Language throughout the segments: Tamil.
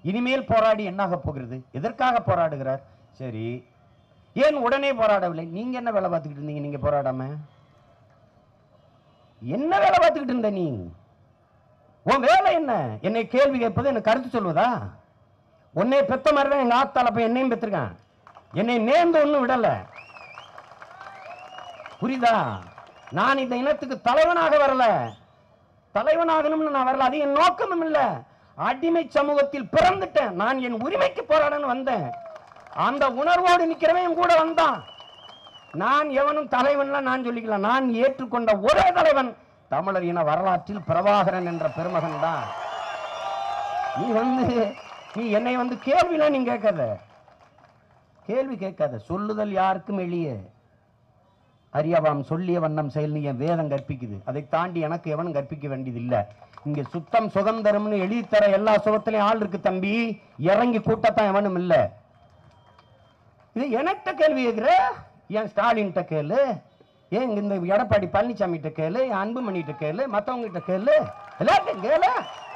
இனிமேல் போராடி என்னாக போகிறது எதற்காக போராடுகிறார் சரி ஏன் உடனே போராடவில்லை நீங்க என்ன வேலை பார்த்துக்கிட்டு இருந்தீங்க நீங்க போராடாம என்ன வேலை பார்த்துக்கிட்டு இருந்த நீ உன் வேலை என்ன என்னை கேள்வி கேட்பது எனக்கு கருத்து சொல்வதா உன்னை பெத்த மாதிரி தான் எங்க ஆத்தால போய் என்னையும் பெற்றிருக்கான் என்னை நேர்ந்து ஒன்றும் விடல புரியுதா நான் இந்த இனத்துக்கு தலைவனாக வரல தலைவனாகணும்னு நான் வரல அது என் நோக்கமும் இல்ல அடிமை சமூகத்தில் பிறந்துட்டேன் நான் என் உரிமைக்கு போராடன்னு வந்தேன் அந்த உணர்வோடு நிக்கிறவன் என் கூட வந்தான் நான் எவனும் தலைவன்லாம் நான் சொல்லிக்கலாம் நான் ஏற்றுக்கொண்ட ஒரே தலைவன் தமிழர் இன வரலாற்றில் பிரபாகரன் என்ற பெருமகன் தான் நீ வந்து நீ என்னை வந்து கேள்விலாம் நீ கேட்காத கேள்வி கேட்காத சொல்லுதல் யாருக்கும் எளிய அறியவாம் சொல்லிய வண்ணம் செயல் நீ என் வேதம் கற்பிக்குது அதை தாண்டி எனக்கு எவனும் கற்பிக்க வேண்டியது இல்ல இங்க சுத்தம் சுதந்திரம்னு எழுதி தர எல்லா சுகத்திலையும் ஆள் இருக்கு தம்பி இறங்கி கூட்டத்தான் எவனும் இல்ல இது எனக்கிட்ட கேள்வி கேட்கிற ஏன் ஸ்டாலின்கிட்ட கேளு ஏன் இந்த எடப்பாடி பழனிசாமி கிட்ட கேளு என் அன்புமணிகிட்ட கேளு மத்தவங்க கிட்ட கேளு எல்லாத்தையும் கேளு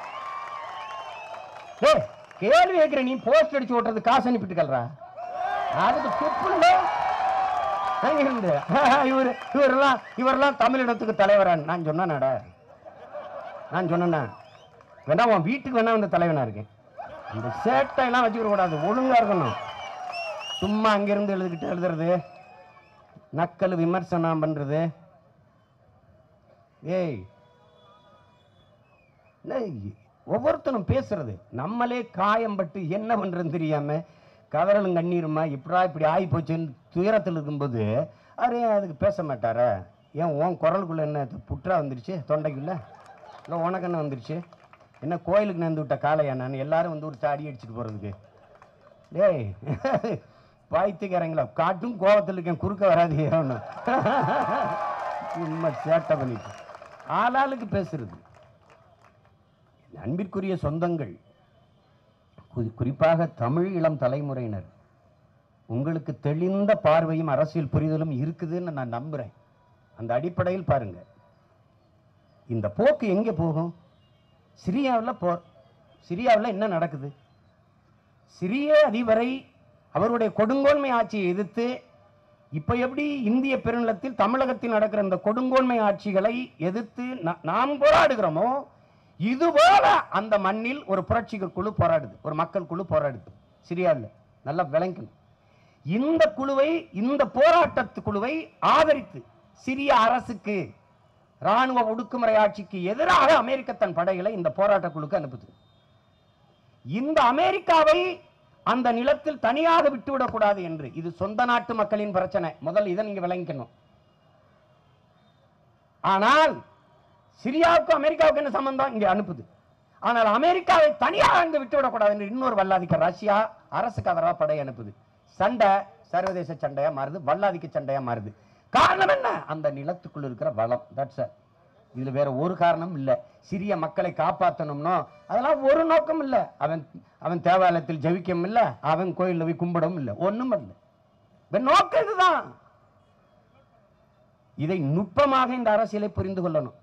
டேய், கேள்வி கேட்கிற நீ போஸ்ட் அடிச்சு ஓட்டுறது காசு அனுப்பிட்டு கல்றா அதுக்கு துப்புல இருந்து இவர் இவரெல்லாம் இவரெல்லாம் தமிழினத்துக்கு தலைவரான் நான் சொன்னேனடா நான் சொன்னேன்னா வேணா உன் வீட்டுக்கு வேணா வந்து தலைவனா இருக்கேன் இந்த சேட்டை எல்லாம் வச்சுக்க கூடாது ஒழுங்கா இருக்கணும் சும்மா அங்கிருந்து எழுதிக்கிட்டு எழுதுறது நக்கல் விமர்சனம் பண்றது ஏய் என்ன ஒவ்வொருத்தனும் பேசுறது நம்மளே காயம்பட்டு என்ன பண்றதுன்னு தெரியாம கதறலும் கண்ணீருமா இப்படா இப்படி ஆகி போச்சுன்னு துயரத்தில் இருக்கும்போது அரே அதுக்கு பேச மாட்டாரா ஏன் உன் குரலுக்குள்ள என்ன இது புற்றா வந்துருச்சு தொண்டைக்குள்ள இல்லை உனக்கு என்ன வந்துருச்சு என்ன கோயிலுக்கு நேர்ந்து விட்ட காளையா நான் எல்லாரும் வந்து ஒரு சாடி அடிச்சுட்டு போறதுக்கு டேய் பாய்த்துக்கிறீங்களா காட்டும் கோவத்தில் இருக்கேன் குறுக்க வராது ஏன்னு சும்மா சேட்டை பண்ணிட்டு ஆளாளுக்கு பேசுறது அன்பிற்குரிய சொந்தங்கள் குறி- குறிப்பாக தமிழ் இளம் தலைமுறையினர் உங்களுக்கு தெளிந்த பார்வையும் அரசியல் புரிதலும் இருக்குதுன்னு நான் நம்புறேன் அந்த அடிப்படையில் பாருங்க இந்த போக்கு எங்கே போகும் சிரியாவில் போ சிரியாவில் என்ன நடக்குது சிரிய அதிபரை அவருடைய கொடுங்கோன்மை ஆட்சியை எதிர்த்து இப்ப எப்படி இந்திய பெருநிலத்தில் தமிழகத்தில் நடக்கிற இந்த கொடுங்கோன்மை ஆட்சிகளை எதிர்த்து நா- நாம் போராடுகிறோமோ இதுபோல அந்த மண்ணில் ஒரு புரட்சி குழு போராடுது ஒரு மக்கள் குழு போராடுது சிரியாவில் நல்லா விளங்கணும் இந்த குழுவை இந்த போராட்டத்து குழுவை ஆதரித்து சிரிய அரசுக்கு ராணுவ ஒடுக்குமுறை ஆட்சிக்கு எதிராக அமெரிக்க தன் படைகளை இந்த போராட்ட குழுக்கு அனுப்புது இந்த அமெரிக்காவை அந்த நிலத்தில் தனியாக விட்டுவிடக்கூடாது என்று இது சொந்த நாட்டு மக்களின் பிரச்சனை முதல் இதை நீங்க விளங்கிக்கணும் ஆனால் சிரியாவுக்கும் அமெரிக்காவுக்கு என்ன சம்பந்தம் இங்க அனுப்புது ஆனால் அமெரிக்காவை தனியாக அங்கு விட்டுவிடக்கூடாது என்று இன்னொரு வல்லாதிக்க ரஷ்யா அரசுக்கு ஆதரவா படை அனுப்புது சண்டை சர்வதேச சண்டையா மாறுது வல்லாதிக்க சண்டையா மாறுது காரணம் என்ன அந்த நிலத்துக்குள்ள இருக்கிற வளம் தட்ஸ் இதுல வேற ஒரு காரணம் இல்ல சிறிய மக்களை காப்பாற்றணும்னோ அதெல்லாம் ஒரு நோக்கம் இல்ல அவன் அவன் தேவாலயத்தில் ஜெபிக்கவும் இல்ல அவன் கோயில்ல போய் கும்பிடவும் இல்ல ஒண்ணும் இல்ல இப்ப நோக்கம் இதுதான் இதை நுட்பமாக இந்த அரசியலை புரிந்து கொள்ளணும்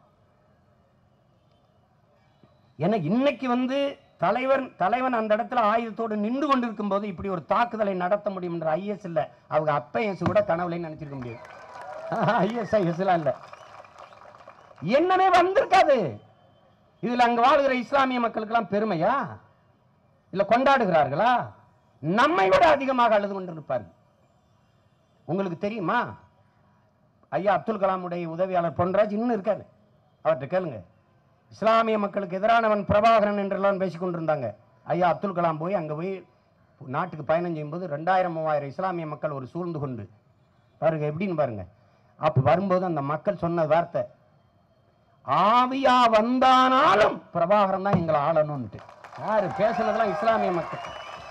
ஏன்னா இன்னைக்கு வந்து தலைவர் தலைவன் அந்த இடத்துல ஆயுதத்தோடு நின்று கொண்டிருக்கும் போது இப்படி ஒரு தாக்குதலை நடத்த முடியும் என்ற ஐஎஸ் இல்ல அவங்க அப்பையஸ் கூட கனவுலையும் நினைச்சிருக்க முடியாது ஐஎஸ் ஐஎஸ்லாம் இல்ல என்னமே வந்திருக்காது இதுல அங்க வாழ்கிற இஸ்லாமிய மக்களுக்கெல்லாம் பெருமையா இல்ல கொண்டாடுகிறார்களா நம்மை விட அதிகமாக அழுது கொண்டிருப்பார்கள் உங்களுக்கு தெரியுமா ஐயா அப்துல் கலாமுடைய உதவியாளர் பொன்ராஜ் இன்னும் இருக்காரு அவர்கிட்ட கேளுங்க இஸ்லாமிய மக்களுக்கு எதிரானவன் பிரபாகரன் என்றெல்லாம் பேசிக் கொண்டிருந்தாங்க ஐயா அப்துல் கலாம் போய் அங்கே போய் நாட்டுக்கு பயணம் செய்யும்போது ரெண்டாயிரம் மூவாயிரம் இஸ்லாமிய மக்கள் ஒரு சூழ்ந்து கொண்டு பாருங்க எப்படின்னு பாருங்க அப்போ வரும்போது அந்த மக்கள் சொன்ன வார்த்தை ஆவியா வந்தானாலும் பிரபாகரன் தான் எங்களை ஆளணும்னுட்டு யாரு பேசுனதெல்லாம் இஸ்லாமிய மக்கள்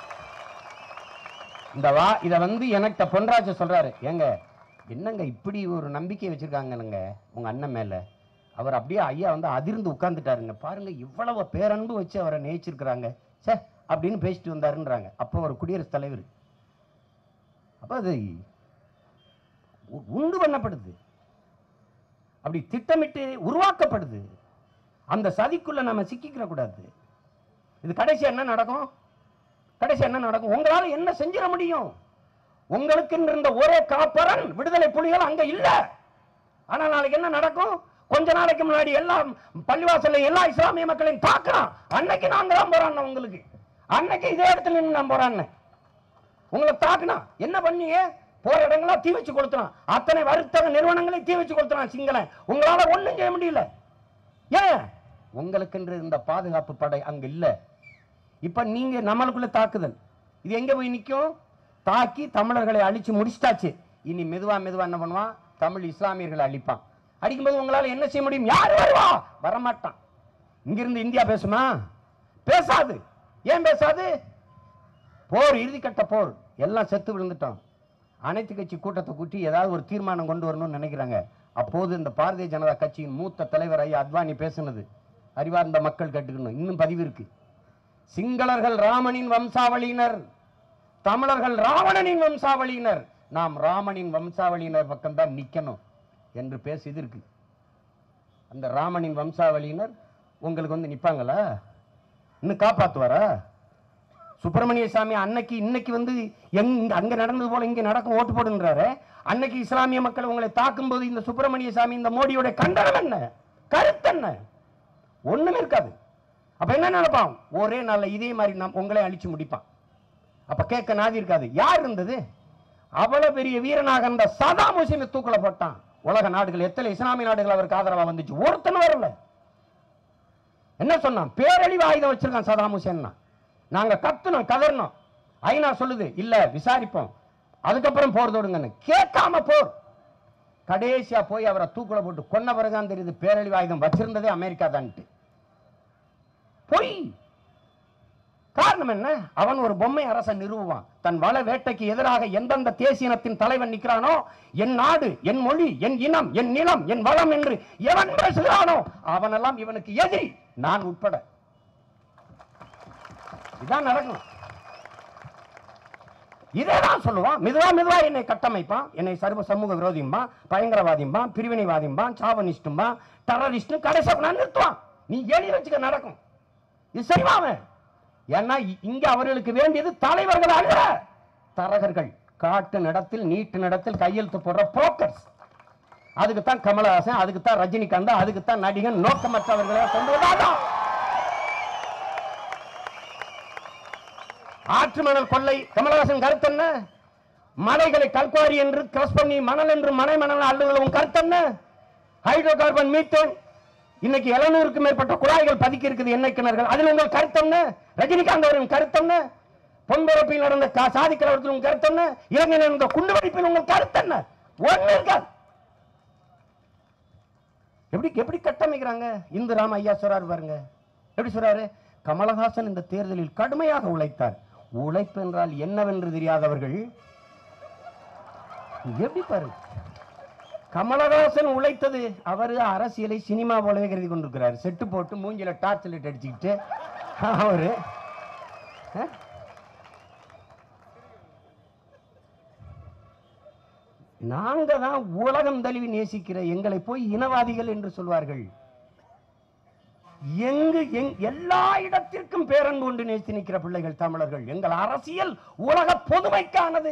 இந்த வா இதை வந்து எனக்கு பொன்ராஜ சொல்றாரு ஏங்க என்னங்க இப்படி ஒரு நம்பிக்கை வச்சிருக்காங்கனுங்க உங்க அண்ணன் மேல அவர் அப்படியே ஐயா வந்து அதிர்ந்து உட்கார்ந்துட்டாருங்க பாருங்க இவ்வளவு பேரன்பு வச்சு அவரை நேசிச்சிருக்கிறாங்க சே அப்படின்னு பேசிட்டு வந்தாருன்றாங்க அப்போ ஒரு குடியரசுத் தலைவர் அப்ப அது உ- உண்டு பண்ணப்படுது அப்படி திட்டமிட்டு உருவாக்கப்படுது அந்த சதிக்குள்ள நம்ம சிக்கிக்கிற கூடாது இது கடைசி என்ன நடக்கும் கடைசி என்ன நடக்கும் உங்களால என்ன செஞ்சிட முடியும் உங்களுக்கு இருந்த ஒரே காப்பரன் விடுதலை புலிகள் அங்க இல்ல ஆனா நாளைக்கு என்ன நடக்கும் கொஞ்ச நாளைக்கு முன்னாடி எல்லாம் பள்ளிவாசல்ல எல்லா இஸ்லாமிய மக்களையும் தாக்குறான் அன்னைக்கு நாங்க தான் போறான் உங்களுக்கு அன்னைக்கு இதே இடத்துல நின்று நான் போறான்னு உங்களை தாக்குனா என்ன பண்ணீங்க போற இடங்களா தீ வச்சு கொளுத்துறான் அத்தனை வர்த்தக நிறுவனங்களை தீ வச்சு கொளுத்துறான் சிங்களன் உங்களால ஒண்ணும் செய்ய முடியல ஏன் உங்களுக்கென்று இந்த பாதுகாப்பு படை அங்க இல்ல இப்ப நீங்க நம்மளுக்குள்ள தாக்குதல் இது எங்க போய் நிக்கும் தாக்கி தமிழர்களை அழிச்சு முடிச்சிட்டாச்சு இனி மெதுவா மெதுவா என்ன பண்ணுவான் தமிழ் இஸ்லாமியர்களை அழிப்பான் அடிக்கும்போது உங்களால என்ன செய்ய முடியும் யார் வருவா வரமாட்டான் இங்கிருந்து இந்தியா பேசுமா பேசாது ஏன் பேசாது போர் இறுதிக்கட்ட போர் எல்லாம் செத்து விழுந்துட்டோம் அனைத்து கட்சி கூட்டத்தை கூட்டி ஏதாவது ஒரு தீர்மானம் கொண்டு வரணும்னு நினைக்கிறாங்க அப்போது இந்த பாரதிய ஜனதா கட்சியின் மூத்த தலைவர் ஐயா அத்வானி பேசுனது அறிவார்ந்த மக்கள் கேட்டுக்கணும் இன்னும் பதிவு இருக்கு சிங்களர்கள் ராமனின் வம்சாவளியினர் தமிழர்கள் ராவணனின் வம்சாவளியினர் நாம் ராமனின் வம்சாவளியினர் பக்கம்தான் நிக்கணும் என்று பேசி இருக்கு அந்த ராமனின் வம்சாவளியினர் உங்களுக்கு வந்து நிப்பாங்களா இன்னும் காப்பாத்துவாரா சுப்பிரமணிய சாமி அன்னைக்கு இன்னைக்கு வந்து எங்க அங்க நடந்தது போல இங்க நடக்கும் ஓட்டு போடுன்றாரு அன்னைக்கு இஸ்லாமிய மக்கள் உங்களை தாக்கும்போது இந்த சுப்பிரமணிய சாமி இந்த மோடியோட கண்டனம் என்ன கருத்து என்ன ஒண்ணுமே இருக்காது அப்ப என்ன நினைப்பான் ஒரே நாள்ல இதே மாதிரி நாம் உங்களை அழிச்சு முடிப்பான் அப்ப கேட்க நாதி இருக்காது யார் இருந்தது அவ்வளவு பெரிய வீரனாக இருந்த சதாம் ஹுசேனை தூக்கல போட்டான் உலக நாடுகள் எத்தனை இஸ்லாமிய நாடுகள் அவருக்கு ஆதரவா வந்துச்சு ஒருத்தனும் வரல என்ன சொன்னான் பேரழிவு ஆயுதம் வச்சிருக்கான் சதாம் ஹுசேன்னா நாங்க கத்துனோம் கதறணும் ஐநா சொல்லுது இல்ல விசாரிப்போம் அதுக்கப்புறம் போர் தொடுங்கன்னு கேட்காம போர் கடைசியா போய் அவரை தூக்குல போட்டு கொன்ன பிறகுதான் தெரியுது பேரழிவு ஆயுதம் வச்சிருந்ததே அமெரிக்கா தான்ட்டு பொய் காரணம் என்ன அவன் ஒரு பொம்மை அரசன் நிறுவுவான் தன் வள வேட்டைக்கு எதிராக எந்தெந்த தேசியனத்தின் தலைவன் நிற்கிறானோ என் நாடு என் மொழி என் இனம் என் நிலம் என் வளம் என்று எவன் பேசுகிறானோ அவனெல்லாம் இவனுக்கு எதிரி நான் உட்பட இதான் நடக்கும் இதே தான் சொல்லுவான் மெதுவா மெதுவா என்னை கட்டமைப்பான் என்னை சர்வ சமூக விரோதியும்பா பயங்கரவாதியும்பா பிரிவினைவாதியும்பா சாவனிஸ்டும்பா டெரரிஸ்ட் கடைசி நான் நிறுத்துவான் நீ எழுதி வச்சுக்க நடக்கும் இது செய்வான் அவன். ஏன்னா இ- இங்க அவர்களுக்கு வேண்டியது தலைவர்கள் அல்ல தரகர்கள் காட்டு நடத்தில் நீட்டு நடத்தில் கையெழுத்து போடுற புரோக்கர்ஸ் அதுக்கு தான் கமலஹாசன் அதுக்கு தான் ரஜினிகாந்த் அதுக்கு தான் நடிகன் நோக்கமற்றவர்களை கொண்டு வந்தாதான் ஆற்று மணல் கொள்ளை கமலஹாசன் கருத்து என்ன மலைகளை கல்குவாரி என்று கிரஸ் பண்ணி மணல் என்று மனை மணல் அள்ளுதல் கருத்து என்ன ஹைட்ரோ கார்பன் மீத்தேன் இன்னைக்கு எழுநூறுக்கும் மேற்பட்ட குழாய்கள் பதுக்கி இருக்குது எண்ணெய் கிணறுகள் அதில் உங்கள் கருத்து என்ன ரஜினிகாந்த் அவரின் கருத்து என்ன பொன்பரப்பில் நடந்த கா- சாதி கலவரத்தில் உங்கள் கருத்து என்ன இலங்கையில் நடந்த குண்டுவெடிப்பில் உங்கள் கருத்து என்ன ஒண்ணு இருக்காது எப்படி எப்படி கட்டமைக்கிறாங்க இந்து ராம ஐயா சொல்றாரு பாருங்க எப்படி சொல்றாரு கமலஹாசன் இந்த தேர்தலில் கடுமையாக உழைத்தார் உழைப்பு என்றால் என்னவென்று தெரியாதவர்கள் எப்படி பாருங்க கமலஹாசன் உழைத்தது அவர் அரசியலை சினிமா போலவே கருதி கொண்டிருக்கிறார் செட்டு போட்டு மூஞ்சில டார்ச் லைட் அடிச்சுக்கிட்டு அவரு அஹ்? நாங்க தான் உலகம் தழுவி நேசிக்கிற எங்களை போய் இனவாதிகள் என்று சொல்வார்கள் எங்கு எங் எல்லா இடத்திற்கும் பேரன்பு கொண்டு நேசித்து நிற்கிற பிள்ளைகள் தமிழர்கள் எங்கள் அரசியல் உலக பொதுமைக்கானது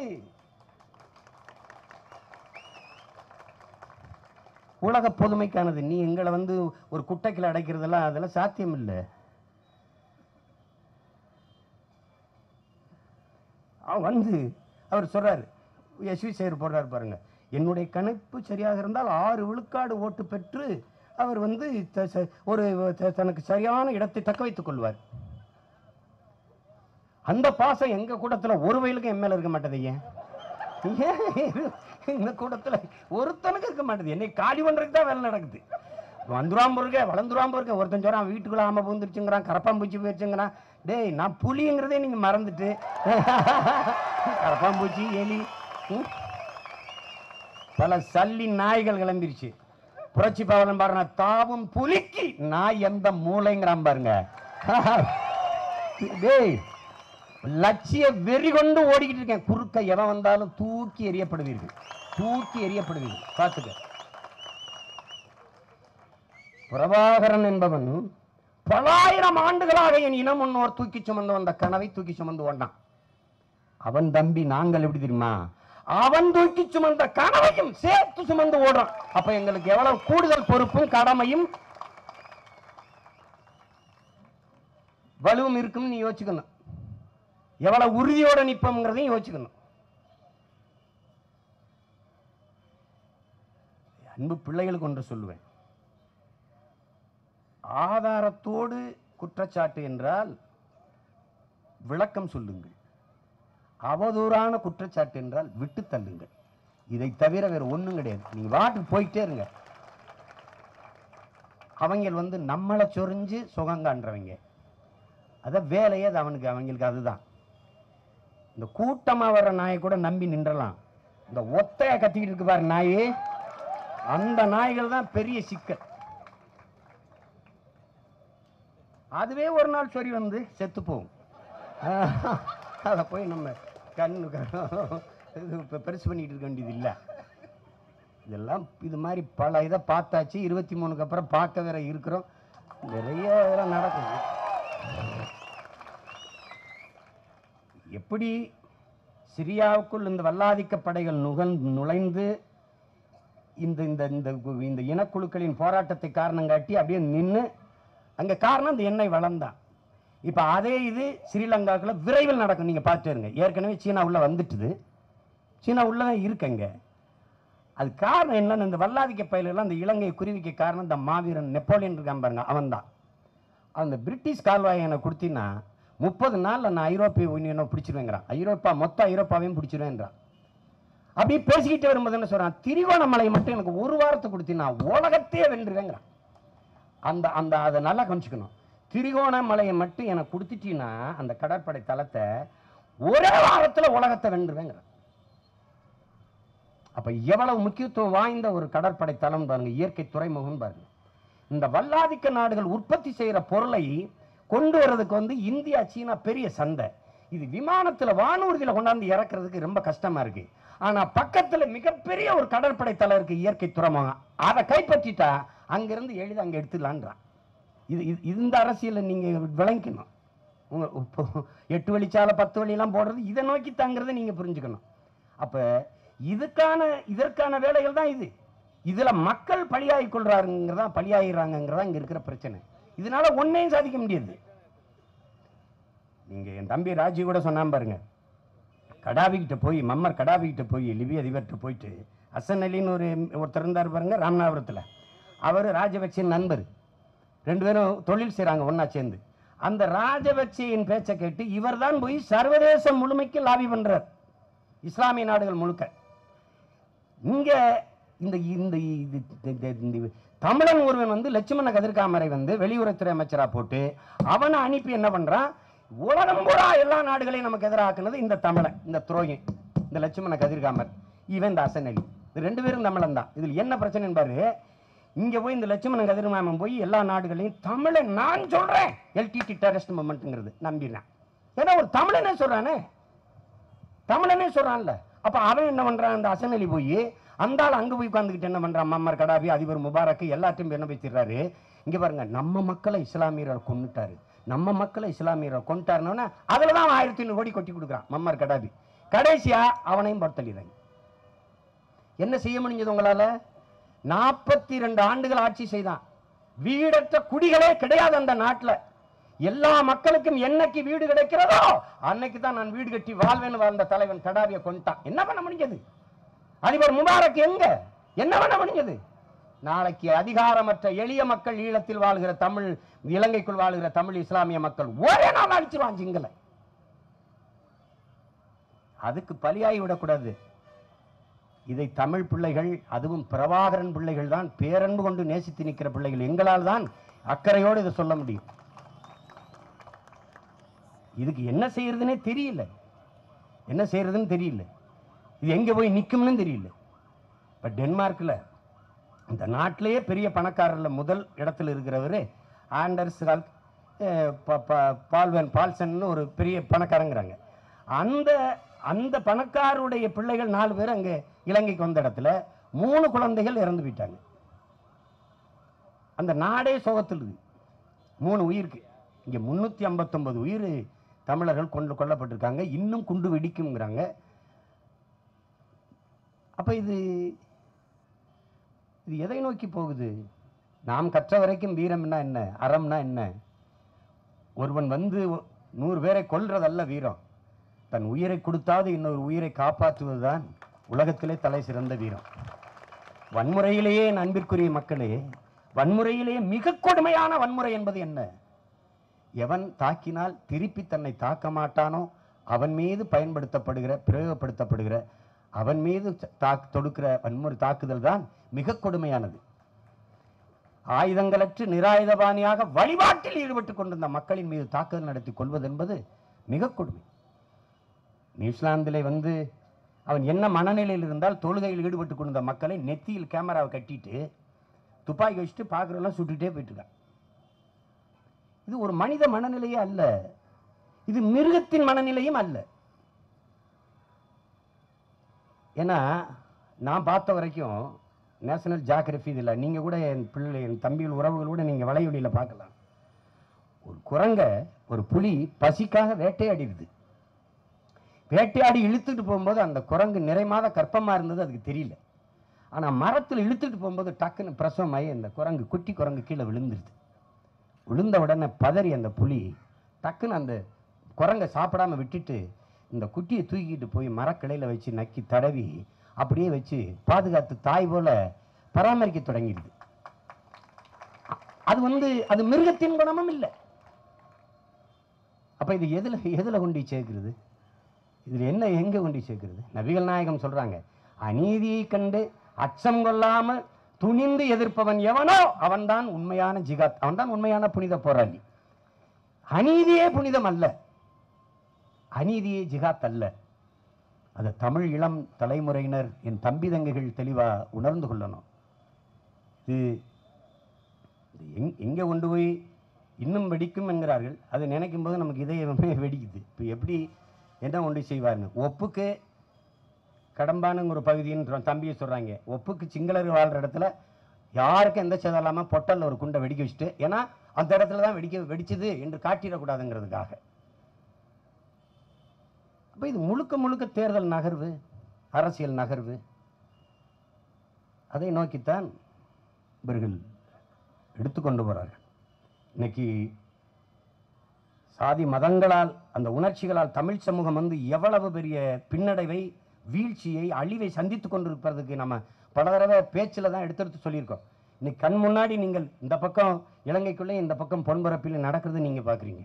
உலக பொதுமைக்கானது நீ எங்களை வந்து ஒரு குட்டைக்குள்ள அடைக்கிறதெல்லாம் அதெல்லாம் சாத்தியம் இல்லை அவன் வந்து அவர் சொல்றாரு எஸ்வி சேர் போடுறாரு பாருங்க என்னுடைய கணிப்பு சரியாக இருந்தால் ஆறு விழுக்காடு ஓட்டு பெற்று அவர் வந்து த- ச- ஒரு த- தனக்கு சரியான இடத்தை தக்க வைத்துக் கொள்வார் அந்த பாசம் எங்க கூட்டத்துல ஒரு வயலுக்கும் என் மேல இருக்க மாட்டேது ஏன் ஏன் இந்த கூட்டத்துல ஒருத்தனுக்கு இருக்க மாட்டேது என்னை காலி பண்றதுக்கு தான் வேலை நடக்குது வந்துருவான் போருக்க வளர்ந்துருவான் போருக்க ஒருத்தன் சொல்றான் வீட்டுக்குள்ள ஆமை பூந்துருச்சுங்கிறான் கரப்பாம்பூச்சி போயிடுச்சுங்கிறான் டேய் நான் புலிங்கிறதே நீங்க மறந்துட்டு கரப்பாம்பூச்சி எலி ம்? பல சல்லி நாய்கள் கிளம்பிருச்சு புரட்சி பாவலன் பாருங்க தாவும் புலிக்கு நாய் எந்த மூளைங்கிறான் பாருங்க டேய் லட்சிய வெறி கொண்டு ஓடிக்கிட்டு இருக்கேன் குறுக்க எவன் வந்தாலும் தூக்கி எறியப்படுவீர்கள் தூக்கி எறியப்படுவீர்கள் பார்த்துக்க பிரபாகரன் என்பவன் பலாயிரம் ஆண்டுகளாக என் இனம் முன்னோர் தூக்கி சுமந்து வந்த கனவை தூக்கி சுமந்து ஓண்டான் அவன் தம்பி நாங்கள் எப்படி தெரியுமா அவன் தூக்கி சுமந்த கனவையும் சேர்த்து சுமந்து ஓடுறான் அப்ப எங்களுக்கு எவ்வளவு கூடுதல் பொறுப்பும் கடமையும் வலுவும் இருக்கும்னு நீ யோசிக்கணும் எவ்வளவு உறுதியோட நிப்போம்ங்கிறதையும் யோசிக்கணும் அன்பு பிள்ளைகளுக்கு ஒன்று சொல்லுவேன் ஆதாரத்தோடு குற்றச்சாட்டு என்றால் விளக்கம் சொல்லுங்கள் அவதூறான குற்றச்சாட்டு என்றால் விட்டு தள்ளுங்கள் இதை தவிர வேற ஒண்ணும் கிடையாது நீங்க வாட்டுக்கு போயிட்டே இருங்க அவங்க வந்து நம்மளை சொரிஞ்சு சுகங்கான்றவங்க அத வேலையே அது அவனுக்கு அவங்களுக்கு அதுதான் இந்த கூட்டமா வர்ற நாயை கூட நம்பி நின்றலாம் இந்த ஒத்தைய கத்திக்கிட்டு இருக்கு பாரு நாய் அந்த நாய்கள் தான் பெரிய சிக்கல் அதுவே ஒரு நாள் சொறி வந்து செத்து போகும் அதை போய் நம்ம கண்ணு க- இது இப்போ பெருசு பண்ணிட்டு இருக்க வேண்டியது இல்லை இதெல்லாம் இது மாதிரி பல இதை பார்த்தாச்சு இருபத்தி மூணுக்கு அப்புறம் பார்க்க வேற இருக்கிறோம் நிறைய இதெல்லாம் நடக்குது எப்படி சிரியாவுக்குள் இந்த வல்லாதிக்க படைகள் நுகன் நுழைந்து இந்த இந்த இந்த கு- இந்த இனக்குழுக்களின் போராட்டத்தை காரணம் காட்டி அப்படியே நின்று அங்க காரணம் இந்த எண்ணெய் வளர்ந்தான் இப்ப அதே இது ஸ்ரீலங்காக்குள்ள விரைவில் நடக்கும் நீங்க பார்த்துட்டு இருங்க ஏற்கனவே சீனா உள்ள வந்துட்டுது சீனா உள்ள தான் இருக்குங்க அது காரணம் என்னன்னு இந்த வல்லாதிக்க பயிலெல்லாம் அந்த இலங்கையை குருவிக்க காரணம் இந்த மாவீரன் நெப்போலியன் இருக்கான் பாருங்க அவன் தான் அந்த பிரிட்டிஷ் கால்வாயை எனக்கு கொடுத்தீங்கன்னா முப்பது நாள்ல நான் ஐரோப்பிய யூனியனை பிடிச்சிருவேங்கிறான் ஐரோப்பா மொத்த ஐரோப்பாவையும் பிடிச்சிருவேன்றான் அப்படி பேசிக்கிட்டு வரும்போது என்ன சொல்றான் திரிகோணமலை மட்டும் எனக்கு ஒரு வாரத்தை கொடுத்தீங்கன்னா உலகத்தையே வென்றுவேங்கிறான் அந்த அந்த அதை நல்லா கவனிச்சுக்கணும் திரிகோணமலையை மட்டும் எனக்கு கொடுத்துட்டீங்கன்னா அந்த கடற்படை தளத்தை ஒரே வாரத்துல உலகத்தை வென்றுவேங்கிறான் அப்ப எவ்வளவு முக்கியத்துவம் வாய்ந்த ஒரு கடற்படை தளம் பாருங்க இயற்கை துறைமுகம் பாருங்க இந்த வல்லாதிக்க நாடுகள் உற்பத்தி செய்யற பொருளை கொண்டு வர்றதுக்கு வந்து இந்தியா சீனா பெரிய சண்டை இது விமானத்துல வானூர்தியில கொண்டாந்து இறக்குறதுக்கு ரொம்ப கஷ்டமா இருக்கு ஆனா பக்கத்துல மிகப்பெரிய ஒரு கடற்படை தளம் இருக்கு இயற்கை துறைமுகம் அதை கைப்பற்றிட்டா அங்கிருந்து எளிதா அங்க எடுத்துடலான்றான் இது இது- இந்த அரசியலை நீங்க விளங்கிக்கணும் உங்க இப்போ எட்டு வழிச்சாலை பத்து வழியெல்லாம் போடுறது இதை நோக்கி தாங்கிறத நீங்க புரிஞ்சுக்கணும் அப்ப இதுக்கான இதற்கான வேலைகள் தான் இது இதுல மக்கள் பலியாகி கொள்றாருங்கிறதா பலியாகிறாங்கிறதா இங்க இருக்கிற பிரச்சனை இதனால ஒன்னையும் சாதிக்க முடியாது நீங்க என் தம்பி ராஜி கூட சொன்னான் பாருங்க கடாபி கிட்ட போய் மம்மர் கடாபி கிட்ட போய் லிபி அதிபர்கிட்ட போயிட்டு அசன் அலின்னு ஒரு ஒருத்தர் இருந்தார் பாருங்க ராமநாதபுரத்துல அவர் ராஜபக்சேன் நண்பர் ரெண்டு பேரும் தொழில் செய்றாங்க ஒண்ணா சேர்ந்து அந்த ராஜபக்சேயின் பேச்சை கேட்டு இவர்தான் போய் சர்வதேசம் முழுமைக்கு லாபி பண்றார் இஸ்லாமிய நாடுகள் முழுக்க இங்க இந்த இந்த இது- இந்த- இந்த- இந்த தமிழன் ஒருவன் வந்து லட்சுமண கதிர்காமரை வந்து வெளியுறவுத்துறை அமைச்சரா போட்டு அவனை அனுப்பி என்ன பண்றான் உலகம் பூரா எல்லா நாடுகளையும் நமக்கு எதிராக்குனது இந்த தமிழன் இந்த துரோகி இந்த லட்சுமண கதிர்காமர் இவன் இந்த அசன் அலி இது ரெண்டு பேரும் தமிழன் தான் இதுல என்ன பிரச்சனை பாரு இங்க போய் இந்த லட்சுமண கதிர்காமன் போய் எல்லா நாடுகளையும் தமிழன் நான் சொல்றேன் எல்டிடி டெரரிஸ்ட் மூமெண்ட்ங்கிறது நம்பிடுறேன் ஏன்னா ஒரு தமிழனே சொல்றானே தமிழனே சொல்றான்ல அப்ப அவன் என்ன பண்றான் அந்த அசன் அலி போய் அந்த ஆள் அங்க போய் உட்காந்துக்கிட்டு என்ன பண்றான் மம்மர் கடாபி அதிபர் முபாரக் எல்லாத்தையும் என்ன பேசிடுறாரு இங்க பாருங்க நம்ம மக்களை இஸ்லாமியர்கள் கொன்னுட்டாரு நம்ம மக்களை இஸ்லாமியர்கள் கொண்டுட்டாருன்னு அதுல தான் அவன் ஆயிரத்தி ஐநூறு கோடி கொட்டி கொடுக்குறான் மம்மர் கடாபி கடைசியா அவனையும் பொறுத்தளிறாங்க என்ன செய்ய முடிஞ்சது உங்களால நாற்பத்தி ரெண்டு ஆண்டுகள் ஆட்சி செய்தான் வீடற்ற குடிகளே கிடையாது அந்த நாட்டுல எல்லா மக்களுக்கும் என்னைக்கு வீடு கிடைக்கிறதோ அன்னைக்கு தான் நான் வீடு கட்டி வாழ்வேன்னு வாழ்ந்த தலைவன் கடாபியை கொண்டான் என்ன பண்ண முடிஞ்சது அதிபர் முபாரக் எங்க என்ன பண்ண முடிஞ்சது நாளைக்கு அதிகாரமற்ற எளிய மக்கள் ஈழத்தில் வாழ்கிற தமிழ் இலங்கைக்குள் வாழ்கிற தமிழ் இஸ்லாமிய மக்கள் ஒரே நாள் அடிச்சிருவான் சிங்கள அதுக்கு பலியாகி விடக்கூடாது இதை தமிழ் பிள்ளைகள் அதுவும் பிரபாகரன் பிள்ளைகள் தான் பேரன்பு கொண்டு நேசித்து நிற்கிற பிள்ளைகள் எங்களால் தான் அக்கறையோடு இதை சொல்ல முடியும் இதுக்கு என்ன செய்யறதுனே தெரியல என்ன செய்யறதுன்னு தெரியல இது எங்க போய் நிக்கும்னு தெரியல இப்ப டென்மார்க்ல இந்த நாட்டிலேயே பெரிய பணக்காரர்ல முதல் இடத்துல இருக்கிறவர் ஆண்டர்ஸ் ஹால்க், அஹ், ப- ப- பால்வன் பால்சன்னு ஒரு பெரிய பணக்காரங்கிறாங்க அந்த அந்த பணக்காரருடைய பிள்ளைகள் நாலு பேர் அங்க இலங்கைக்கு வந்த இடத்துல மூணு குழந்தைகள் இறந்து போயிட்டாங்க அந்த நாடே சோகத்தில் இருக்கு மூணு உயிருக்கு இங்க முன்னூத்தி ஐம்பத்தொன்பது உயிர் தமிழர்கள் கொண்டு கொல்லப்பட்டிருக்காங்க இன்னும் குண்டு வெடிக்குங்கிறாங்க அப்ப இது இது எதை நோக்கி போகுது நாம் கற்ற வரைக்கும் வீரம்னா என்ன அறம்னா என்ன ஒருவன் வந்து நூறு பேரை கொல்றதல்ல வீரம் தன் உயிரை கொடுத்தாவது இன்னொரு உயிரை காப்பாற்றுவதுதான் உலகத்திலே தலை சிறந்த வீரம் வன்முறையிலேயே என் அன்பிற்குரிய மக்களே வன்முறையிலேயே மிக கொடுமையான வன்முறை என்பது என்ன எவன் தாக்கினால் திருப்பி தன்னை தாக்க மாட்டானோ அவன் மீது பயன்படுத்தப்படுகிற பிரயோகப்படுத்தப்படுகிற அவன் மீது தாக் தொடுக்கிற வன்முறை தாக்குதல் தான் மிக கொடுமையானது ஆயுதங்களற்று நிராயுதபாணியாக வழிபாட்டில் ஈடுபட்டுக் கொண்டிருந்த மக்களின் மீது தாக்குதல் நடத்தி கொள்வது என்பது மிக கொடுமை நியூசிலாந்திலே வந்து அவன் என்ன மனநிலையில் இருந்தால் தொழுகையில் ஈடுபட்டு கொண்டிருந்த மக்களை நெத்தியில் கேமராவை கட்டிட்டு துப்பாக்கி வச்சுட்டு பார்க்குறவெல்லாம் சுட்டுட்டே போயிட்டு இருக்கான் இது ஒரு மனித மனநிலையே அல்ல இது மிருகத்தின் மனநிலையும் அல்ல ஏன்னா நான் பார்த்த வரைக்கும் நேஷனல் ஜாகிரபி இதில் நீங்கள் கூட என் பிள்ளை என் தம்பிகள் உறவுகளோட நீங்கள் வலையொலியில் பார்க்கலாம் ஒரு குரங்க ஒரு புலி பசிக்காக வேட்டையாடிடுது வேட்டையாடி இழுத்துட்டு போகும்போது அந்த குரங்கு நிறைமாத கற்பமாக இருந்தது அதுக்கு தெரியல ஆனால் மரத்தில் இழுத்துட்டு போகும்போது டக்குன்னு பிரசவமாகி அந்த குரங்கு குட்டி குரங்கு கீழே விழுந்துருது விழுந்த உடனே பதறி அந்த புலி டக்குன்னு அந்த குரங்கை சாப்பிடாம விட்டுட்டு இந்த குட்டியை தூக்கிட்டு போய் மரக்கிளையில வச்சு நக்கி தடவி அப்படியே வச்சு பாதுகாத்து தாய் போல பராமரிக்க தொடங்கிடுது அ- அது வந்து அது மிருகத்தின் குணமும் இல்லை அப்ப இது எதுல எதுல கொண்டு போய் சேர்க்கிறது இதுல என்ன எங்க கொண்டு போய் சேர்க்கிறது நபிகள் நாயகம் சொல்றாங்க அநீதியை கண்டு அச்சம் கொள்ளாமல் துணிந்து எதிர்ப்பவன் எவனோ அவன்தான் உண்மையான ஜிகாத் அவன்தான் உண்மையான புனித போராளி அநீதியே புனிதம் அல்ல அநீதியே ஜிகாத் அல்ல அதை தமிழ் இளம் தலைமுறையினர் என் தம்பி தங்கைகள் தெளிவா உணர்ந்து கொள்ளணும் இது இது எங் எங்கே கொண்டு போய் இன்னும் வெடிக்கும் என்கிறார்கள் அதை நினைக்கும் போது நமக்கு இதயமே வெடிக்குது இப்போ எப்படி என்ன கொண்டு செய்வார்னு ஒப்புக்கு கடம்பானுங்க ஒரு பகுதின்னு சொ- தம்பியை சொல்கிறாங்க ஒப்புக்கு சிங்களர் வாழ்கிற இடத்துல யாருக்கும் எந்த சேதம் இல்லாமல் பொட்டலில் ஒரு குண்டை வெடிக்க வச்சுட்டு ஏன்னா அந்த இடத்துல தான் வெடிக்க வெடிச்சது என்று காட்டிடக்கூடாதுங்கிறதுக்காக அப்போ இது முழுக்க முழுக்க தேர்தல் நகர்வு அரசியல் நகர்வு அதை நோக்கித்தான் இவர்கள் எடுத்துக்கொண்டு போகிறார்கள் இன்னைக்கு சாதி மதங்களால் அந்த உணர்ச்சிகளால் தமிழ் சமூகம் வந்து எவ்வளவு பெரிய பின்னடைவை வீழ்ச்சியை அழிவை சந்தித்து கொண்டிருப்பதற்கு நம்ம பல தடவை பேச்சில் தான் எடுத்தெடுத்து சொல்லியிருக்கோம் இன்னைக்கு கண் முன்னாடி நீங்கள் இந்த பக்கம் இலங்கைக்குள்ளே இந்த பக்கம் பொன்பரப்பில் நடக்கிறது நீங்கள் பார்க்குறீங்க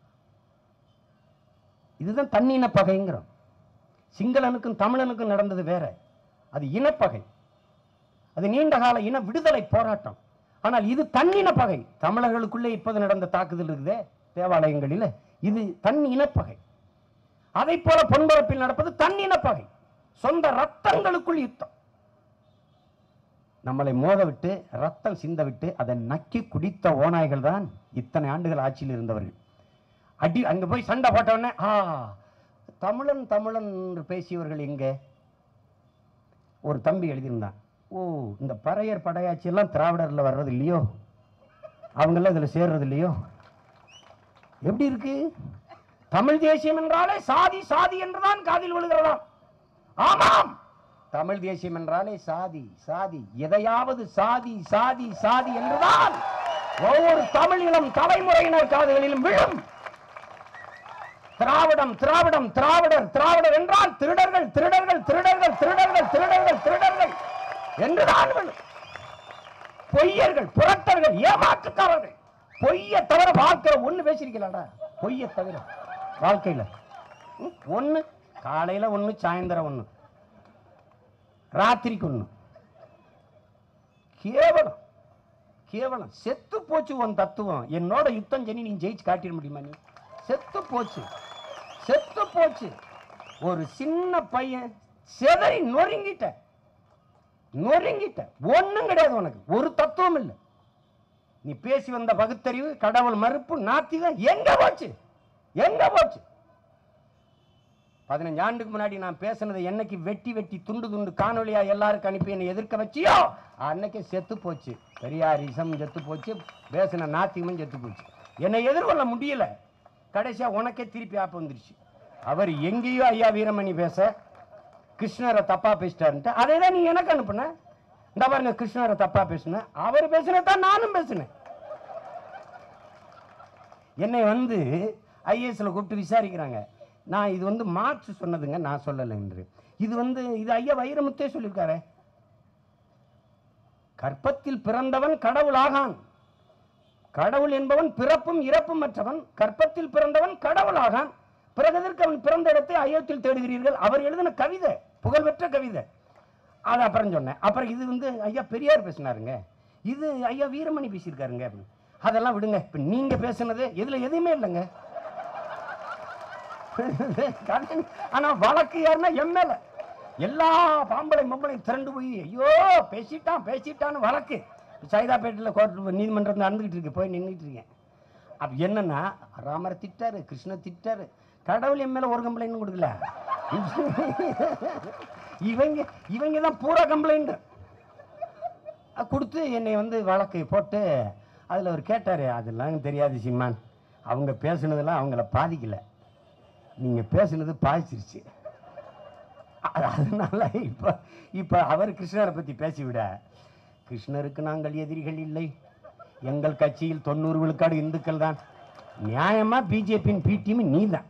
இதுதான் தன்னின பகைங்கிறோம் சிங்களனுக்கும் தமிழனுக்கும் நடந்தது வேற அது இனப்பகை அது நீண்ட கால இன விடுதலை போராட்டம் ஆனால் இது தன்னின பகை தமிழர்களுக்குள்ளே இப்போது நடந்த தாக்குதல் இருக்குதே தேவாலயங்களில் இது தன் இனப்பகை அதை போல பொன்பரப்பில் நடப்பது தன் இனப்பகை சொந்த ரத்தங்களுக்குள் யுத்தம் நம்மளை மோத விட்டு ரத்தம் சிந்த விட்டு அதை நக்கி குடித்த ஓநாய்கள் தான் இத்தனை ஆண்டுகள் ஆட்சியில் இருந்தவர்கள் அடி அங்க போய் சண்டை போட்ட உடனே ஆ தமிழன் தமிழன் என்று பேசியவர்கள் எங்கே ஒரு தம்பி எழுதியிருந்தான் ஓ இந்த பறையர் படையாச்சி எல்லாம் திராவிடர்ல வர்றது இல்லையோ அவங்கெல்லாம் இதுல சேர்றது இல்லையோ எப்படி இருக்கு தமிழ் தேசியம் என்றாலே சாதி சாதி என்றுதான் காதில் விழுகிறதாம் ஆமாம் தமிழ் தேசியம் என்றாலே சாதி சாதி எதையாவது சாதி சாதி சாதி என்றுதான் ஒவ்வொரு தமிழினம் தலைமுறையினர் காதுகளிலும் விழும் திராவிடம் திராவிடம் திராவிடர் திராவிடர் என்றால் திருடர்கள் திருடர்கள் திருடர்கள் திருடர்கள் திருடர்கள் திருடர்கள் என்றுதான் விழும் பொய்யர்கள் புரட்டர்கள் ஏமாற்றுக்காரர்கள் பொய்ய தவிர வாழ்க்கையில ஒண்ணு பேசிருக்கலாம்டா பொய்ய தவிர வாழ்க்கையில ம், ஒண்ணு காலையில ஒண்ணு சாயந்தரம் ஒண்ணு ராத்திரிக்கு ஒண்ணு கேவலம் கேவலம் செத்து போச்சு உன் தத்துவம் என்னோட யுத்தம் பண்ணி நீ ஜெயிச்சு காட்டிட முடியுமா நீ செத்து போச்சு செத்து போச்சு ஒரு சின்ன பையன் செதறி நொறுங்கிட்ட நொறுங்கிட்ட ஒண்ணும் கிடையாது உனக்கு ஒரு தத்துவம் இல்லை நீ பேசி வந்த பகுத்தறிவு கடவுள் மறுப்பு நாத்திகம் எங்க போச்சு எங்க போச்சு பதினஞ்சு ஆண்டுக்கு முன்னாடி நான் பேசினதை என்னைக்கு வெட்டி வெட்டி துண்டு துண்டு காணொலியா எல்லாருக்கும் அனுப்பி என்னை எதிர்க்க வச்சியோ அன்னைக்கு செத்து போச்சு பெரியாரிசம் செத்து போச்சு பேசின நாத்திகமும் செத்து போச்சு என்னை எதிர்கொள்ள முடியல கடைசியா உனக்கே திருப்பி ஆப்பு வந்துருச்சு அவர் எங்கேயோ ஐயா வீரமணி பேச கிருஷ்ணரை தப்பா பேசிட்டாருன்ட்டு அதே தான் நீ எனக்கு அனுப்புன இந்த பாருங்க கிருஷ்ணரை தப்பா பேசுன அவர் பேசினதான் நானும் பேசினேன் என்னை வந்து ஐஏஎஸ்ல கூப்பிட்டு விசாரிக்கிறாங்க நான் இது வந்து மார்க்ஸ் சொன்னதுங்க நான் சொல்லலை என்று இது வந்து இது ஐயா வைரமுத்தே சொல்லியிருக்காரு கற்பத்தில் பிறந்தவன் கடவுளாகான் கடவுள் என்பவன் பிறப்பும் இறப்பும் மற்றவன் கற்பத்தில் பிறந்தவன் கடவுளாகான் பிறகு எதற்கு அவன் பிறந்த இடத்தை அயோத்தில் தேடுகிறீர்கள் அவர் எழுதின கவிதை புகழ்பெற்ற கவிதை அது அப்புறம் சொன்னேன் அப்புறம் இது வந்து ஐயா பெரியார் பேசினாருங்க இது ஐயா வீரமணி பேசியிருக்காருங்க அப்படின்னு அதெல்லாம் விடுங்க இப்ப நீங்க பேசுனது இதுல எதுவுமே இல்லைங்க ஆனா வழக்கு யாருன்னா என் மேல எல்லா பாம்பளை மம்பளையும் திரண்டு போய் ஐயோ பேசிட்டான் பேசிட்டான்னு வழக்கு சைதாப்பேட்டில் கோர்ட் நீதிமன்றம் நடந்துகிட்டு இருக்கு போய் நின்றுட்டு இருக்கேன் அப்ப என்னன்னா ராமரை திட்டாரு கிருஷ்ண திட்டாரு கடவுள் என் மேல ஒரு கம்ப்ளைண்ட் கொடுக்கல இவங்க இவங்க தான் பூரா கம்ப்ளைண்ட் கொடுத்து என்னை வந்து வழக்கு போட்டு அதில் அவர் கேட்டார் அதெல்லாம் தெரியாது சீமான் அவங்க பேசுனதெல்லாம் அவங்கள பாதிக்கல நீங்கள் பேசுனது பாதிச்சிருச்சு அது- அதனால இப்போ இப்போ அவர் கிருஷ்ணரை பற்றி பேசிவிட கிருஷ்ணருக்கு நாங்கள் எதிரிகள் இல்லை எங்கள் கட்சியில் தொண்ணூறு விழுக்காடு இந்துக்கள் தான் நியாயமா பிஜேபியின் பிடிஎம் நீ தான்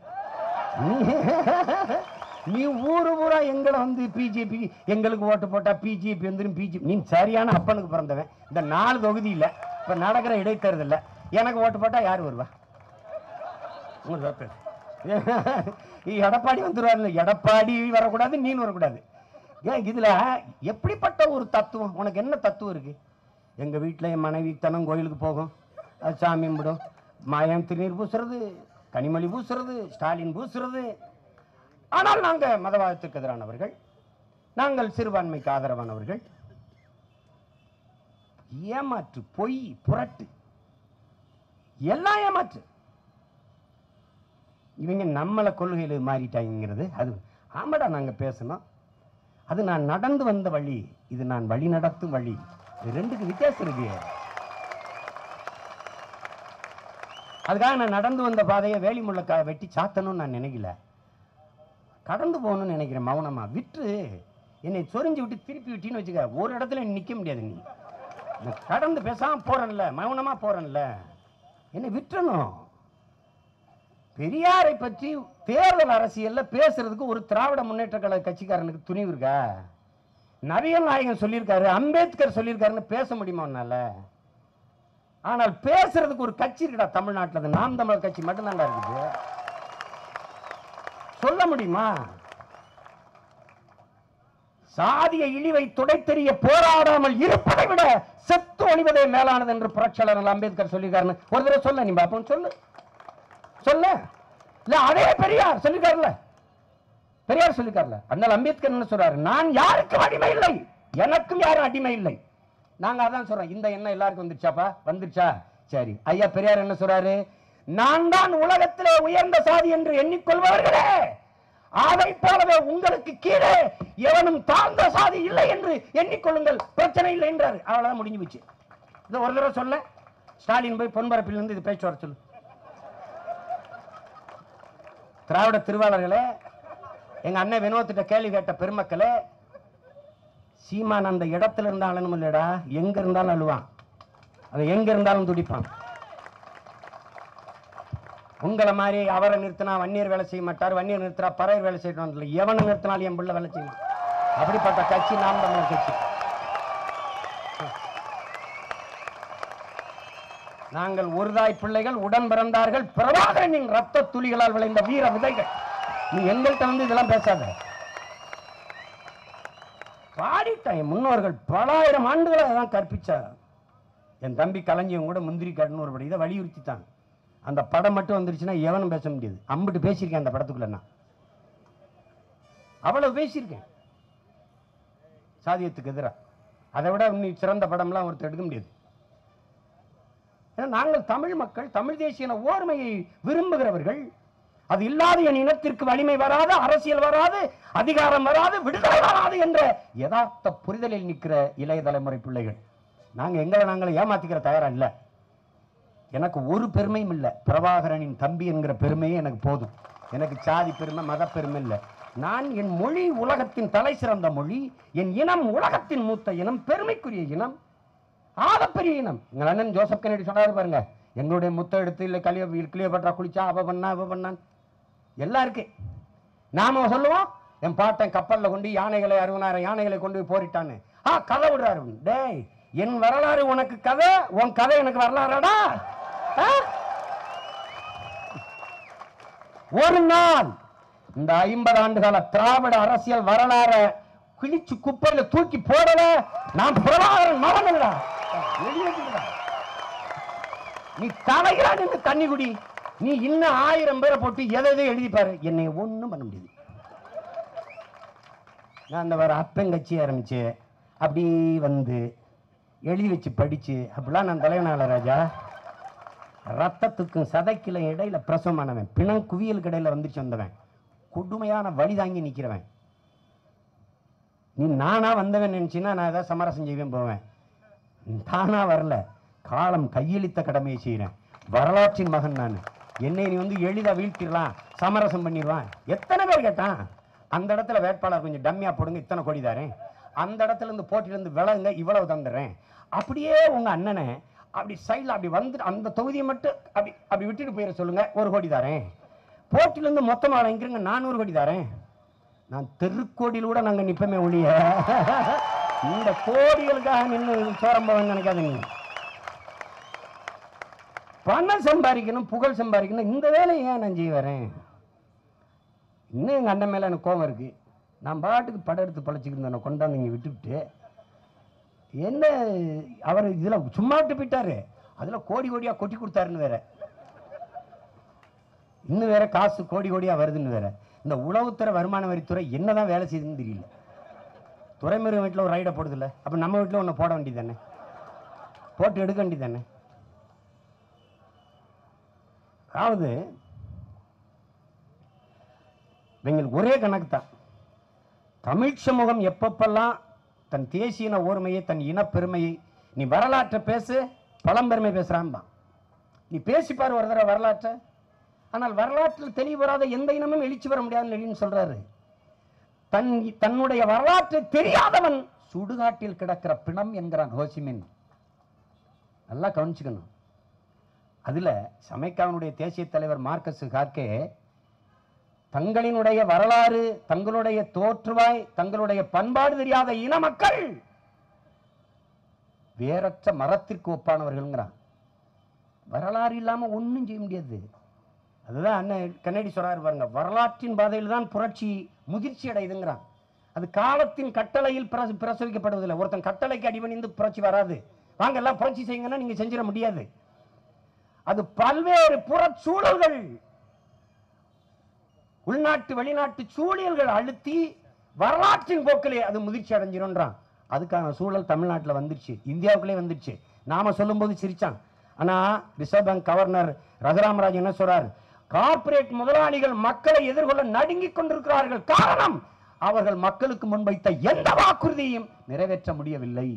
நீ ஊரு ஊரா எங்களை வந்து பிஜேபி எங்களுக்கு ஓட்டு போட்டா பிஜேபி வந்துடும் பிஜேபி நீ சரியான அப்பனுக்கு பிறந்தவன் இந்த நாலு தொகுதியில் இப்போ நடக்கிற இடைத்தேர்தல்ல எனக்கு ஓட்டு போட்டா யார் வருவா உங்க தப்பு. எடப்பாடி வந்துருவாரு எடப்பாடி வரக்கூடாது நீனும் வரக்கூடாது ஏன் இதுல எப்படிப்பட்ட ஒரு தத்துவம் உனக்கு என்ன தத்துவம் இருக்கு எங்க வீட்டில் என் மனைவி தனம் கோயிலுக்கு போகும் அது சாமி கும்பிடும் மாயம் திருநீர் பூசுறது கனிமொழி பூசுறது ஸ்டாலின் பூசுறது ஆனால் நாங்க மதவாதத்துக்கு எதிரானவர்கள் நாங்கள் சிறுபான்மைக்கு ஆதரவானவர்கள் ஏமாற்று பொய் புரட்டு எல்லாம் ஏமாற்று இவங்க நம்மளை கொள்கையில் மாறிட்டாங்கிறது அது ஆமாடா நாங்க பேசணும் அது நான் நடந்து வந்த வழி இது நான் வழி நடத்தும் வழி இது ரெண்டுக்கு வித்தியாசம் இருக்கு அதுக்காக நான் நடந்து வந்த பாதையை வேலி முள்ளக்கா வெட்டி சாத்தணும்னு நான் நினைக்கல கடந்து போகணும்னு நினைக்கிறேன் மௌனமா விட்டு என்னை சொரிஞ்சு விட்டு திருப்பி விட்டின்னு வச்சுக்க ஒரு இடத்துல நிற்க முடியாது நீ நான் கடந்து பேசாம போறேன்ல மௌனமா போறேன்ல என்னை விட்டுறணும் பெரியாரை பற்றி தேர்தல் அரசியல்ல பேசுறதுக்கு ஒரு திராவிட முன்னேற்ற கழக கட்சிக்காரனுக்கு துணிவு இருக்கா நவியல் நாயகன் சொல்லியிருக்காரு அம்பேத்கர் சொல்லியிருக்காருன்னு பேச முடியுமா உன்னால ஆனால் பேசுறதுக்கு ஒரு கட்சி இருக்குடா தமிழ்நாட்டுல அது நாம் தமிழர் கட்சி மட்டும்தான்டா இருக்குது சொல்ல முடியுமா சாதிய இழிவை துடைத்தெறிய போராடாமல் இருப்பதை விட செத்து ஒழிவதே மேலானது என்று புரட்சியாளர் அம்பேத்கர் சொல்லியிருக்காருன்னு ஒரு தடவை சொல்ல நீ பாப்போம் சொல்லு சொல்ல இல்ல அதே பெரியார் சொல்லிருக்காருல்ல பெரியார் சொல்லிருக்காருல்ல அதனால அம்பேத்கர் என்ன சொல்றாரு நான் யாருக்கும் அடிமை இல்லை எனக்கும் யாரும் அடிமை இல்லை நாங்க அதான் சொல்றோம் இந்த எண்ணம் எல்லாருக்கும் வந்துருச்சாப்பா வந்துருச்சா சரி ஐயா பெரியார் என்ன சொல்றாரு நான் தான் உலகத்திலே உயர்ந்த சாதி என்று எண்ணிக்கொள்பவர்களே அதை போலவே உங்களுக்கு கீழே எவனும் தாழ்ந்த சாதி இல்லை என்று எண்ணிக்கொள்ளுங்கள் பிரச்சனை இல்லை என்றாரு அவ்வளவுதான் முடிஞ்சு போச்சு இது ஒரு தடவை சொல்ல ஸ்டாலின் போய் பொன்பரப்பிலிருந்து இது பேச்சு வர சொல்லு திராவிட திருவாளர்களே எங்க அண்ணன் வினோத்திட்ட கேள்வி கேட்ட பெருமக்களே சீமான் அந்த இடத்துல இருந்தாலும் இல்லடா எங்க இருந்தாலும் அழுவான் அவன் எங்க இருந்தாலும் துடிப்பான் உங்களை மாதிரி அவரை நிறுத்தினா வன்னியர் வேலை செய்ய மாட்டார் வன்னியர் நிறுத்தினா பறையர் வேலை செய்யணும் இல்லை எவனை நிறுத்தினாலும் என் பிள்ளை வேலை செய்யணும் அப்படிப்பட்ட கட்சி நாம் தமிழர் கட்சி நாங்கள் ஒருதாய் பிள்ளைகள் உடன் பிறந்தார்கள் பிரபாகரனின் ரத்த துளிகளால் விளைந்த வீர விதைகள் நீ எங்கள்கிட்ட வந்து இதெல்லாம் பேசாத பாடிட்டேன் என் முன்னோர்கள் பல ஆயிரம் ஆண்டுகளை அதான் கற்பிச்சார் என் தம்பி கலைஞன் கூட முந்திரி காட்டுன்னு ஒரு படம் இதை வலியுறுத்தித்தான் அந்த படம் மட்டும் வந்துருச்சுன்னா எவனும் பேச முடியாது அம்பிட்டு பேசியிருக்கேன் அந்த படத்துக்குள்ள நான் அவ்வளவு பேசியிருக்கேன் சாதியத்துக்கு எதிராக அதை விட இன்னும் சிறந்த படம்லாம் ஒருத்தர் எடுக்க முடியாது ஏன்னா நாங்கள் தமிழ் மக்கள் தமிழ் தேசிய இன ஓர்மையை விரும்புகிறவர்கள் அது இல்லாத என் இனத்திற்கு வலிமை வராது அரசியல் வராது அதிகாரம் வராது விடுதலை வராது என்ற யதார்த்த புரிதலில் நிற்கிற இளைய தலைமுறை பிள்ளைகள் நாங்க எங்களை நாங்களை ஏமாத்திக்கிற தயாரா இல்ல எனக்கு ஒரு பெருமையும் இல்லை பிரபாகரனின் தம்பி என்கிற பெருமையே எனக்கு போதும் எனக்கு சாதி பெருமை மத பெருமை இல்லை நான் என் மொழி உலகத்தின் தலை சிறந்த மொழி என் இனம் உலகத்தின் மூத்த இனம் பெருமைக்குரிய இனம் ஆகப்பெரிய இனம் எங்கள் அண்ணன் ஜோசப் கெனடி சொன்னாரு பாருங்க எங்களுடைய முத்த எடுத்து இல்லை கலிய கிளியோபட்ரா குளிச்சா அவ பண்ணா அவ பண்ணான் எல்லாம் இருக்கு நாம சொல்லுவோம் என் பாட்டன் கப்பல்ல கொண்டு யானைகளை அறுபதாயிரம் யானைகளை கொண்டு போய் போரிட்டான்னு ஆ கதை விடுறாரு டேய் என் வரலாறு உனக்கு கதை உன் கதை எனக்கு வரலாறாடா ஆ? ஒரு நாள் இந்த ஐம்பது ஆண்டுகால திராவிட அரசியல் வரலாற கிழிச்சு குப்பையில தூக்கி போடல நான் பிரபாகரன் மகன் இல்லடா. எழுதி வச்சுக்கடா. நீ தலைகிறா நின்று தண்ணி குடி நீ இன்னும் ஆயிரம் பேரை போட்டு எதை எதை எழுதி பாரு என்னை ஒண்ணும் பண்ண முடியாது நான் அந்த வர அப்பங்கட்சி ஆரம்பிச்சு அப்படி வந்து எழுதி வச்சு படிச்சு அப்படிலாம் நான் தலைவனால ராஜா ரத்தத்துக்கும் சதைக்கிலும் இடையில பிரசவமானவன் பிணம் குவியல் கடையில் வந்துச்சு வந்தவன் கொடுமையான வழி தாங்கி நிற்கிறவன் நீ நானா வந்தவன் நினைச்சின்னா நான் ஏதாவது சமரசம் செய்வேன் போவேன் தானா வரல காலம் கையளித்த கடமையை செய்கிறேன் வரலாற்றின் மகன் நான் என்னை நீ வந்து எளிதா வீழ்த்திடலாம் சமரசம் பண்ணிடுவான் எத்தனை பேர் கேட்டான் அந்த இடத்துல வேட்பாளர் கொஞ்சம் டம்மியா போடுங்க இத்தனை கோடி தாரேன் அந்த இடத்துல இருந்து போட்டியில இருந்து விலகுங்க இவ்வளவு தந்துடுறேன் அப்படியே உங்க அண்ணனை அப்படி சைடில் அப்படி வந்து அந்த தொகுதியை மட்டும் அப்படி அப்படி விட்டுட்டு போயிட சொல்லுங்க ஒரு கோடி தாரேன் போட்டியில இருந்து மொத்தமாக வாங்கிக்கிறங்க நானூறு கோடி தாரேன் நான் தெருக்கோடியில் கூட நாங்க நிப்பமே ஒழிய இந்த கோடிகளுக்காக நின்று சோரம்பவன் நினைக்காதீங்க பணம் சம்பாதிக்கணும் புகழ் சம்பாதிக்கணும் இந்த வேலையை ஏன் நான் செய்ய வரேன் இன்னும் எங்கள் அண்ணன் மேலே எனக்கு கோவம் இருக்கு நான் பாட்டுக்கு படம் எடுத்து பழச்சிக்கிட்டு இருந்தேன் கொண்டாந்து இங்கே விட்டுவிட்டு என்ன அவர் இதில் சும்மா விட்டு போயிட்டாரு அதில் கோடி கோடியாக கொட்டி கொடுத்தாருன்னு வேற இன்னும் வேற காசு கோடி கோடியாக வருதுன்னு வேற இந்த உளவுத்துறை வருமான வரித்துறை என்னதான் வேலை செய்யுதுன்னு தெரியல துறைமுருகன் வீட்டில் ஒரு ரைடை போடுதில்ல அப்போ நம்ம வீட்டில் ஒன்று போட வேண்டியது தானே போட்டு எடுக்க வேண்டியது தானே அதாவது இவங்களுக்கு ஒரே கணக்கு தான் தமிழ் சமூகம் எப்பப்பெல்லாம் தன் தேசிய ஓர்மையை தன் இனப்பெருமையை நீ வரலாற்றை பேசு பழம்பெருமை பேசுறான்பா நீ பேசிப்பாரு ஒரு தடவை வரலாற்றை ஆனால் வரலாற்றில் தெளிவு வராத எந்த இனமும் எழுச்சி வர முடியாதுன்னு லெனின் சொல்றாரு தன் தன்னுடைய வரலாற்றை தெரியாதவன் சுடுகாட்டில் கிடக்கிற பிணம் என்கிறான் ஹோசிமின் நல்லா கவனிச்சுக்கணும் அதுல சமைக்காவனுடைய தேசிய தலைவர் மார்க்கஸ் காக்கே தங்களினுடைய வரலாறு தங்களுடைய தோற்றுவாய் தங்களுடைய பண்பாடு தெரியாத இன மக்கள் வேறற்ற மரத்திற்கு ஒப்பானவர்கள்ங்கிறான் வரலாறு இல்லாம ஒண்ணும் செய்ய முடியாது அதுதான் அண்ணன் கண்ணடி சொல்றாரு பாருங்க வரலாற்றின் பாதையில் தான் புரட்சி முதிர்ச்சி அடையுதுங்கிறான் அது காலத்தின் கட்டளையில் பிரச- பிரசவிக்கப்படுவதில்லை ஒருத்தன் கட்டளைக்கு அடிபணிந்து புரட்சி வராது வாங்க எல்லாம் புரட்சி செய்யுங்கன்னா நீங்க செஞ்சிட முடியாது அது பல்வேறு புறச்சூழல்கள் உள்நாட்டு வெளிநாட்டு சூழல்கள் அழுத்தி வரலாற்றின் போக்கிலே அது முதிர்ச்சி அடைஞ்சிரும்ன்றான் அதுக்கான சூழல் தமிழ்நாட்டில் வந்துருச்சு இந்தியாவுக்குள்ளே வந்துருச்சு நாம சொல்லும்போது சிரிச்சான் ஆனா ரிசர்வ் பேங்க் கவர்னர் ரகுராமராஜ் என்ன சொல்றார் கார்ப்பரேட் முதலாளிகள் மக்களை எதிர்கொள்ள நடுங்கிக் கொண்டிருக்கிறார்கள் காரணம் அவர்கள் மக்களுக்கு முன்வைத்த எந்த வாக்குறுதியையும் நிறைவேற்ற முடியவில்லை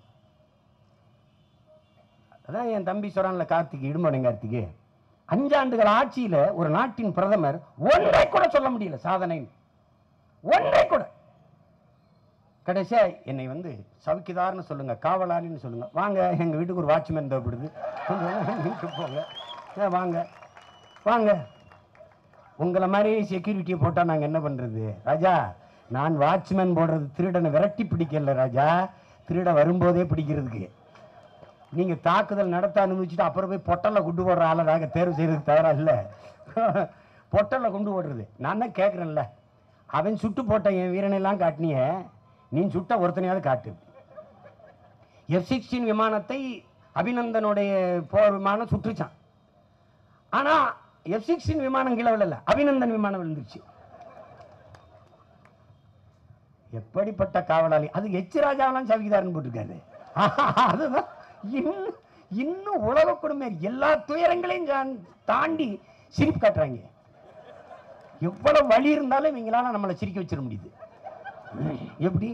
அதான் என் தம்பி சொல்றான்ல கார்த்திக் இடுமடை கார்த்திக் அஞ்சாண்டுகள் ஆட்சியில ஒரு நாட்டின் பிரதமர் ஒன்றை கூட சொல்ல முடியல சாதனை ஒன்றை கூட கடைசியா என்னை வந்து சவுக்கிதார்னு சொல்லுங்க காவலாளின்னு சொல்லுங்க வாங்க எங்க வீட்டுக்கு ஒரு வாட்ச்மேன் தேவைப்படுது கொஞ்சம் வீட்டுக்கு போங்க ஏ, வாங்க வாங்க உங்களை மாதிரி செக்யூரிட்டியை போட்டா நாங்க என்ன பண்றது ராஜா நான் வாட்ச்மேன் போடுறது திருடனை விரட்டி பிடிக்கல ராஜா திருட வரும்போதே பிடிக்கிறதுக்கு நீங்க தாக்குதல் நடத்த அனுபவிச்சுட்டு அப்புறம் போய் பொட்டல்ல கொண்டு போடுற ஆளை நாங்க தேர்வு செய்யறதுக்கு தவிர இல்ல பொட்டல்ல கொண்டு போடுறது நான் தான் கேட்கறேன்ல அவன் சுட்டு போட்ட என் வீரனெல்லாம் காட்டினிய நீ சுட்ட ஒருத்தனையாவது காட்டு எஃப் சிக்ஸ்டீன் விமானத்தை அபிநந்தனுடைய போர் விமானம் சுற்றுச்சான் ஆனா எஃப் சிக்ஸ்டீன் விமானம் கீழே விழல அபிநந்தன் விமானம் விழுந்துருச்சு எப்படிப்பட்ட காவலாளி அது எச் ராஜாவெல்லாம் சவிக்குதாருன்னு போட்டிருக்காரு அதுதான் இன்னும் இன்னும் உலக கொடுமை எல்லா துயரங்களையும் ஜா- தாண்டி சிரிப்பு காட்டுறாங்க எவ்வளவு வழி இருந்தாலும் இவங்களால நம்மளை சிரிக்க வச்சிட முடியுது எப்படி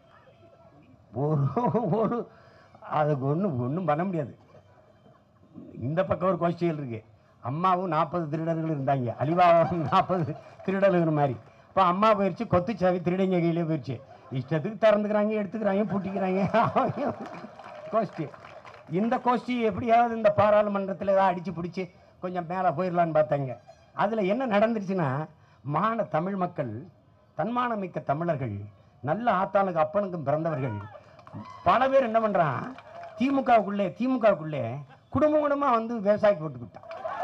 ஒரு ஒரு அதுக்கு ஒன்றும் ஒன்றும் பண்ண முடியாது இந்த பக்கம் ஒரு கோஷ்டிகள் இருக்கு அம்மாவும் நாற்பது திருடர்கள் இருந்தாங்க அலிபாபாவும் நாற்பது திருடர்கள் மாதிரி இப்போ அம்மா போயிடுச்சு கொத்துச்சாவி திருடங்க கையிலே போயிடுச்சு இஷ்டத்துக்கு திறந்துக்கிறாங்க எடுத்துக்கிறாங்க பூட்டிக்கிறாங்க கோஷ்டி இந்த கோஷ்டி எப்படியாவது இந்த பாராளுமன்றத்தில் ஏதாவது அடிச்சு பிடிச்சி கொஞ்சம் மேலே போயிடலான்னு பார்த்தாங்க அதில் என்ன நடந்துருச்சுன்னா மான தமிழ் மக்கள் தன்மானமிக்க தமிழர்கள் நல்ல ஆத்தானுக்கு அப்பனுக்கும் பிறந்தவர்கள் பல பேர் என்ன பண்ணுறான் திமுகவுக்குள்ளே திமுகவுக்குள்ளே குடும்ப குடும்பமாக வந்து விவசாயி போட்டுக்கிட்டான்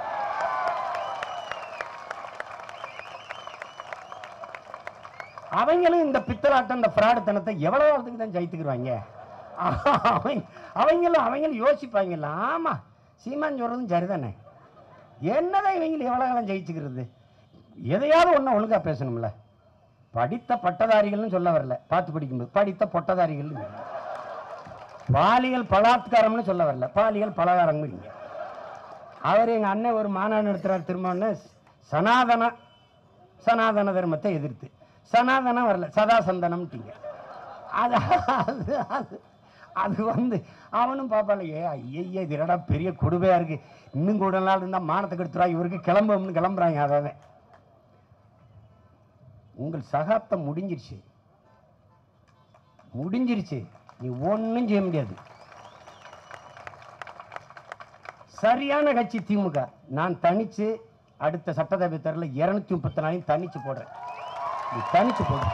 அவங்களும் இந்த பித்தலாட்டம் இந்த ஃப்ராடுத்தனத்தை எவ்வளோ காலத்துக்கு தான் ஜெயித்துக்குருவாங்க அவங்க அவங்களும் அவங்களும் யோசிப்பாங்கல்ல ஆமாம் சீமான் சொல்கிறதும் சரிதானே என்னதான் இவங்க எவ்வளோ காலம் ஜெயிச்சுக்கிறது எதையாவது ஒன்று ஒழுங்காக பேசணும்ல படித்த பட்டதாரிகள்னு சொல்ல வரல பார்த்து படிக்கும்போது படித்த பொட்டதாரிகள் பாலியல் பலாத்காரம்னு சொல்ல வரல பாலியல் பலகாரங்கிறீங்க அவர் எங்கள் அண்ணன் ஒரு மாநாடு நடத்துகிறார் திரும்ப சனாதன சனாதன தர்மத்தை எதிர்த்து சனாதனம் வரல சதா சந்தனம்ட்டீங்க அது அது அது அது வந்து அவனும் பார்ப்பான் ஏ ஐயா இது என்னடா பெரிய கொடுமையாக இருக்கு இன்னும் கூட நாள் இருந்தால் மானத்தை கெடுத்துறா இவருக்கு கிளம்பும்னு கிளம்புறாங்க அதாவே உங்கள் சகாப்தம் முடிஞ்சிருச்சு முடிஞ்சிருச்சு நீ ஒன்றும் செய்ய முடியாது சரியான கட்சி திமுக நான் தனிச்சு அடுத்த சட்டசபை தேர்தலில் இருநூத்தி முப்பத்தி நாலையும் தனிச்சு போடுறேன் நீ தனிச்சு போடு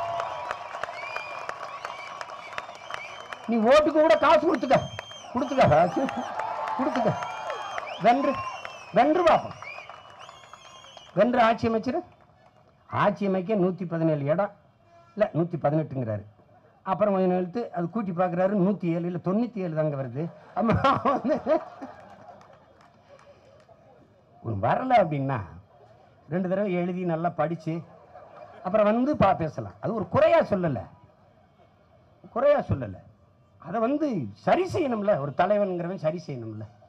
நீ ஓட்டுக்கு கூட காசு கொடுத்துக்க கொடுத்துக்க காசு கொடுத்துக்க வென்று வென்று பார்ப்போம் வென்று ஆட்சி அமைச்சிரு ஆட்சி அமைக்க நூற்றி பதினேழு இடம் இல்லை நூற்றி பதினெட்டுங்கிறாரு அப்புறம் கொஞ்சம் எழுத்து அது கூட்டி பார்க்குறாரு நூற்றி ஏழு இல்லை தொண்ணூற்றி ஏழு தாங்க வருது அம்மா வந்து ஒரு வரல அப்படின்னா ரெண்டு தடவை எழுதி நல்லா படித்து அப்புறம் வந்து பா பேசலாம் அது ஒரு குறையா சொல்லலை குறையா சொல்லலை அதை வந்து சரி செய்யணும்ல ஒரு தலைவனுங்கிறவன் சரி செய்யணும்ல